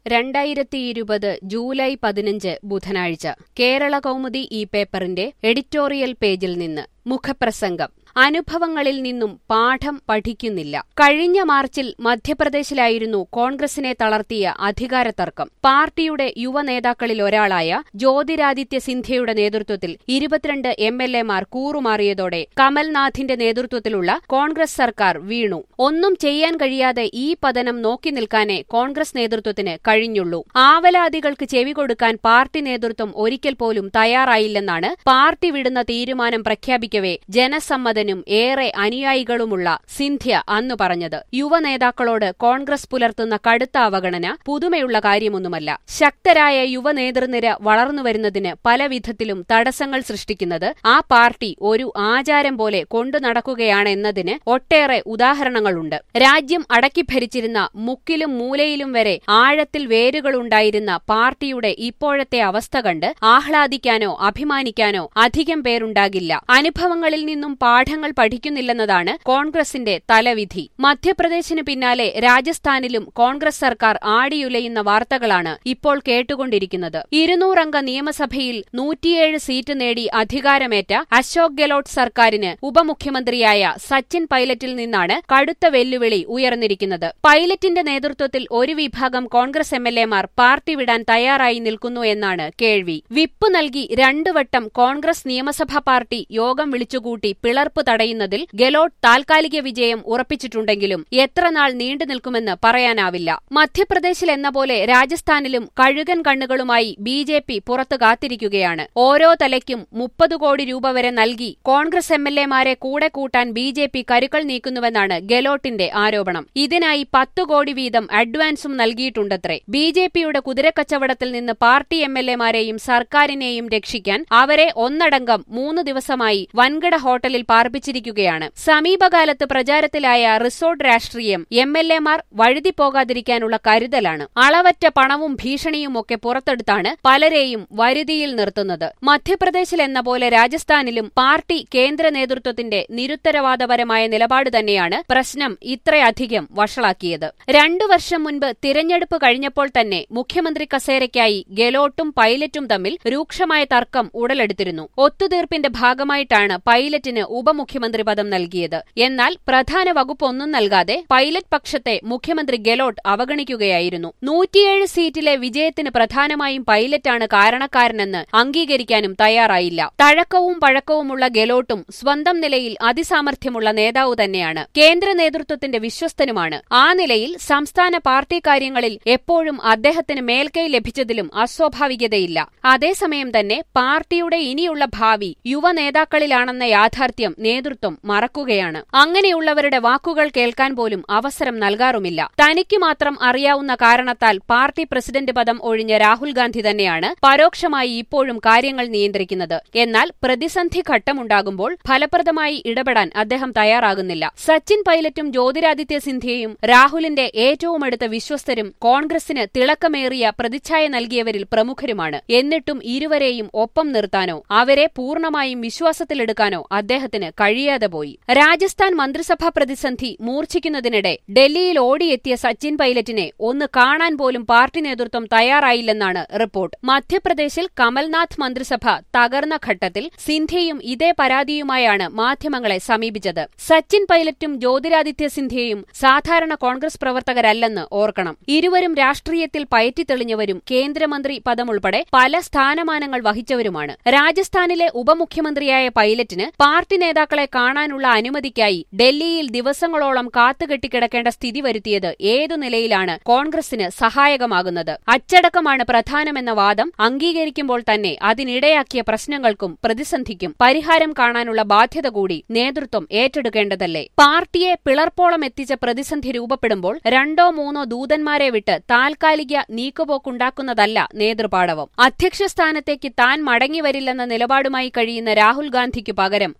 രണ്ടായിരത്തിയിരുപത് ജൂലൈ പതിനഞ്ച് ബുധനാഴ്ച കേരള കൗമുദി ഈ പേപ്പറിന്റെ എഡിറ്റോറിയൽ പേജിൽ നിന്ന് മുഖപ്രസംഗം അനുഭവങ്ങളിൽ നിന്നും പാഠം പഠിക്കുന്നില്ല കഴിഞ്ഞ മാർച്ചിൽ മധ്യപ്രദേശിലായിരുന്നു കോൺഗ്രസിനെ തളർത്തിയ അധികാരതർക്കം പാർട്ടിയുടെ യുവ നേതാക്കളിൽ ഒരാളായ ജ്യോതിരാദിത്യ സിന്ധ്യയുടെ നേതൃത്വത്തിൽ ഇരുപത്തിരണ്ട് എം എൽ എമാർ കൂറുമാറിയതോടെ കമൽനാഥിന്റെ നേതൃത്വത്തിലുള്ള കോൺഗ്രസ് സർക്കാർ വീണു ഒന്നും ചെയ്യാൻ കഴിയാതെ ഈ പതനം നോക്കി നിൽക്കാനേ കോൺഗ്രസ് നേതൃത്വത്തിന് കഴിഞ്ഞുള്ളൂ ആവലാദികൾക്ക് ചെവി കൊടുക്കാൻ പാർട്ടി നേതൃത്വം ഒരിക്കൽ പോലും തയ്യാറായില്ലെന്നാണ് പാർട്ടി വിടുന്ന തീരുമാനം പ്രഖ്യാപിക്കവേ ജനസമ്മതനും ഏറെ അനുയായികളുമുള്ള സിന്ധ്യ അന്നു പറഞ്ഞത് യുവ നേതാക്കളോട് കോൺഗ്രസ് പുലർത്തുന്ന കടുത്ത അവഗണന പുതുമയുള്ള കാര്യമൊന്നുമല്ല ശക്തരായ യുവ നേതൃനിര വളർന്നുവരുന്നതിന് പലവിധത്തിലും തടസ്സങ്ങൾ സൃഷ്ടിക്കുന്നത് ആ പാർട്ടി ഒരു ആചാരം പോലെ കൊണ്ടു നടക്കുകയാണെന്നതിന് ഒട്ടേറെ ഉദാഹരണങ്ങളുണ്ട് രാജ്യം അടക്കി ഭരിച്ചിരുന്ന മുക്കിലും മൂലയിലും വരെ ആഴത്തിൽ വേരുകളുണ്ടായിരുന്ന പാർട്ടിയുടെ ഇപ്പോഴത്തെ അവസ്ഥ കണ്ട് ആഹ്ലാദിക്കാനോ അഭിമാനിക്കാനോ അധികം പേരുണ്ടാകില്ല അനുഭവങ്ങളിൽ നിന്നും പാഠങ്ങൾ പഠിക്കുന്നില്ലെന്നതാണ് കോൺഗ്രസിന്റെ തലവിധി മധ്യപ്രദേശിന് പിന്നാലെ രാജസ്ഥാനിലും കോൺഗ്രസ് സർക്കാർ ആടിയുലയുന്ന വാർത്തകളാണ് ഇപ്പോൾ കേട്ടുകൊണ്ടിരിക്കുന്നത് ഇരുന്നൂറംഗ നിയമസഭയിൽ നൂറ്റിയേഴ് സീറ്റ് നേടി അധികാരമേറ്റ അശോക് ഗെലോട്ട് സർക്കാരിന് ഉപമുഖ്യമന്ത്രിയായ സച്ചിൻ പൈലറ്റിൽ നിന്നാണ് കടുത്ത വെല്ലുവിളി ഉയർന്നിരിക്കുന്നത് പൈലറ്റിന്റെ നേതൃത്വത്തിൽ ഒരു വിഭാഗം കോൺഗ്രസ് എം എൽ എമാർ പാർട്ടി വിടാൻ തയ്യാറായി നിൽക്കുന്നു എന്നാണ് കേൾവി വിപ്പ് നൽകി രണ്ടുവട്ടം കോൺഗ്രസ് നിയമസഭാ പാർട്ടി യോഗം വിളിച്ചുകൂട്ടി പിളർപ്പ് തടയുന്നതിൽ ഗെലോട്ട് താൽക്കാലിക വിജയം ഉറപ്പിച്ചിട്ടുണ്ടെങ്കിലും എത്ര നാൾ നീണ്ടു നിൽക്കുമെന്ന് പറയാനാവില്ല മധ്യപ്രദേശിൽ എന്ന പോലെ രാജസ്ഥാനിലും കഴുകൻ കണ്ണുകളുമായി ബി ജെ പി പുറത്തു കാത്തിരിക്കുകയാണ് ഓരോ തലയ്ക്കും മുപ്പത് കോടി രൂപ വരെ നൽകി കോൺഗ്രസ് എം എൽ എമാരെ കൂടെ കൂട്ടാൻ ബി ജെ പി കരുക്കൾ നീക്കുന്നുവെന്നാണ് ഗെലോട്ടിന്റെ ആരോപണം ഇതിനായി പത്തു കോടി വീതം അഡ്വാൻസും നൽകിയിട്ടുണ്ടത്രേ ബി ജെ പിയുടെ കുതിരക്കച്ചവടത്തിൽ നിന്ന് പാർട്ടി എം എൽ എമാരെയും സർക്കാരിനെയും രക്ഷിക്കാൻ അവരെ ഒന്നടങ്കം മൂന്ന് ദിവസമായി വൻകിട ഹോട്ടലിൽ പാർപ്പിച്ചിരിക്കുകയാണ് സമീപകാലത്ത് പ്രചാരത്തിലായ റിസോർട്ട് രാഷ്ട്രീയം എം എൽ എമാർ വഴുതി പോകാതിരിക്കാനുള്ള കരുതലാണ് അളവറ്റ പണവും ഭീഷണിയുമൊക്കെ പുറത്തെടുത്താണ് പലരെയും വരുതിയിൽ നിർത്തുന്നത് മധ്യപ്രദേശിൽ എന്ന പോലെ രാജസ്ഥാനിലും പാർട്ടി കേന്ദ്ര നേതൃത്വത്തിന്റെ നിരുത്തരവാദപരമായ നിലപാട് തന്നെയാണ് പ്രശ്നം ഇത്രയധികം വഷളാക്കിയത് രണ്ടു വർഷം മുൻപ് തിരഞ്ഞെടുപ്പ് കഴിഞ്ഞപ്പോൾ തന്നെ മുഖ്യമന്ത്രി കസേരയ്ക്കായി ഗെലോട്ടും പൈലറ്റും തമ്മിൽ രൂക്ഷമായ തർക്കം ഉടലെടുത്തിരുന്നു ഒത്തുതീർപ്പിന്റെ ഭാഗമായിട്ടാണ് പൈലറ്റിന് ഉപമുഖ്യമന്ത്രി പദം നൽകിയത് എന്നാൽ പ്രധാന വകുപ്പൊന്നും നൽകാതെ പൈലറ്റ് പക്ഷത്തെ മുഖ്യമന്ത്രി ഗെലോട്ട് അവഗണിക്കുകയായിരുന്നു നൂറ്റിയേഴ് സീറ്റിലെ വിജയത്തിന് പ്രധാനമായും പൈലറ്റാണ് കാരണക്കാരനെന്ന് അംഗീകരിക്കാനും തയ്യാറായില്ല തഴക്കവും പഴക്കവുമുള്ള ഗെലോട്ടും സ്വന്തം നിലയിൽ അതിസാമർഥ്യമുള്ള നേതാവ് തന്നെയാണ് കേന്ദ്ര നേതൃത്വത്തിന്റെ വിശ്വസ്തനുമാണ് ആ നിലയിൽ സംസ്ഥാന പാർട്ടി കാര്യങ്ങളിൽ എപ്പോഴും അദ്ദേഹത്തിന് മേൽക്കൈ ലഭിച്ചതിലും അസ്വാഭാവികതയില്ല അതേസമയം തന്നെ പാർട്ടിയുടെ ഇനിയുള്ള ഭാവി യുവ നേതാക്കളിലാണെന്ന യാഥാർത്ഥ്യം നേതൃത്വം മറക്കുകയാണ് അങ്ങനെയുള്ളവരുടെ വാക്കുകൾ കേൾക്കാൻ പോലും അവസരം നൽകാറുമില്ല തനിക്ക് മാത്രം അറിയാവുന്ന കാരണത്താൽ പാർട്ടി പ്രസിഡന്റ് പദം ഒഴിഞ്ഞ രാഹുൽ ഗാന്ധി തന്നെയാണ് പരോക്ഷമായി ഇപ്പോഴും കാര്യങ്ങൾ നിയന്ത്രിക്കുന്നത് എന്നാൽ പ്രതിസന്ധി ഘട്ടമുണ്ടാകുമ്പോൾ ഫലപ്രദമായി ഇടപെടാൻ അദ്ദേഹം തയ്യാറാകുന്നില്ല സച്ചിൻ പൈലറ്റും ജ്യോതിരാദിത്യ സിന്ധ്യയും രാഹുലിന്റെ ഏറ്റവും അടുത്ത വിശ്വസ്തരും കോൺഗ്രസിന് തിളക്കമേറിയ പ്രതിച്ഛായ നൽകിയവരിൽ പ്രമുഖരുമാണ് എന്നിട്ടും ഇരുവരെയും ഒപ്പം നിർത്താനോ അവരെ പൂർണ്ണമായും വിശ്വാസത്തിലെടുക്കാനോ അദ്ദേഹത്തിന് കഴിയാതെ പോയി രാജസ്ഥാൻ മന്ത്രിസഭാ പ്രതിസന്ധി മൂർച്ഛിക്കുന്നതിനിടെ ഡൽഹിയിൽ ഓടിയെത്തിയ സച്ചിൻ പൈലറ്റിനെ ഒന്ന് കാണാൻ പോലും പാർട്ടി നേതൃത്വം തയ്യാറായില്ലെന്നാണ് റിപ്പോർട്ട് മധ്യപ്രദേശിൽ കമൽനാഥ് മന്ത്രിസഭ തകർന്ന ഘട്ടത്തിൽ സിന്ധ്യയും ഇതേ പരാതിയുമായാണ് മാധ്യമങ്ങളെ സമീപിച്ചത് സച്ചിൻ പൈലറ്റും ജ്യോതിരാദിത്യ സിന്ധ്യയും സാധാരണ കോൺഗ്രസ് പ്രവർത്തകരല്ലെന്ന് ഓർക്കണം ഇരുവരും രാഷ്ട്രീയത്തിൽ പയറ്റിത്തെളിഞ്ഞവരും കേന്ദ്രമന്ത്രി പദമുൾപ്പെടെ പല സ്ഥാനമാനങ്ങൾ വഹിച്ചവരുമാണ് രാജസ്ഥാനിലെ ഉപമുഖ്യമന്ത്രിയായ പൈലറ്റിന് പാർട്ടി നേതാക്കളെ കാണാനുള്ള അനുമതിക്കായി ഡൽഹിയിൽ ദിവസങ്ങളോളം കാത്തുകെട്ടിക്കിടക്കേണ്ട സ്ഥിതി വരുത്തിയത് ഏതു നിലയിലാണ് കോൺഗ്രസിന് സഹായകമാകുന്നത് അച്ചടക്കമാണ് പ്രധാനമെന്ന വാദം അംഗീകരിക്കുമ്പോൾ തന്നെ അതിനിടയാക്കിയ പ്രശ്നങ്ങൾക്കും പ്രതിസന്ധിക്കും പരിഹാരം കാണാനുള്ള ബാധ്യത കൂടി നേതൃത്വം ഏറ്റെടുക്കേണ്ടതല്ലേ പാർട്ടിയെ പിളർപ്പോളം എത്തിച്ച പ്രതിസന്ധി രൂപപ്പെടുമ്പോൾ രണ്ടോ മൂന്നോ ദൂതന്മാരെ വിട്ട് താൽക്കാലിക നീക്കുപോക്കുണ്ടാക്കുന്നതല്ല നേതൃപാടവം അധ്യക്ഷ സ്ഥാനത്തേക്ക് താൻ മടങ്ങിവരില്ലെന്ന നിലപാടുമായി കഴിയുന്ന രാഹുൽ ഗാന്ധിക്കു പകരം പുതിയ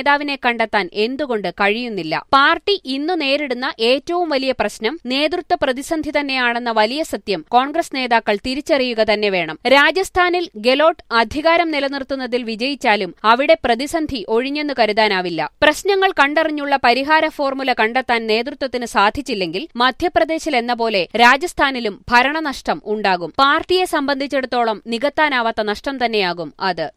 നേതാവിനെ കണ്ടെത്താൻ എന്തുകൊണ്ട് കഴിയുന്നില്ല പാർട്ടി ഇന്നു നേരിടുന്ന ഏറ്റവും വലിയ പ്രശ്നം നേതൃത്വ പ്രതിസന്ധി തന്നെയാണെന്ന വലിയ സത്യം കോൺഗ്രസ് നേതാക്കൾ തിരിച്ചറിയുക തന്നെ വേണം രാജസ്ഥാനിൽ ഗെലോട്ട് അധികാരം നിലനിർത്തുന്നതിൽ വിജയിച്ചാലും അവിടെ പ്രതിസന്ധി ഒഴിഞ്ഞെന്ന് കരുതാനാവില്ല പ്രശ്നങ്ങൾ കണ്ടറിഞ്ഞുള്ള പരിഹാര ഫോർമുല കണ്ടെത്താൻ നേതൃത്വത്തിന് സാധിച്ചില്ലെങ്കിൽ മധ്യപ്രദേശിൽ എന്ന പോലെ രാജസ്ഥാനിലും ഭരണനഷ്ടം ഉണ്ടാകും പാർട്ടിയെ സംബന്ധിച്ചിടത്തോളം നികത്താനാവാത്ത നഷ്ടം തന്നെയാകും അത്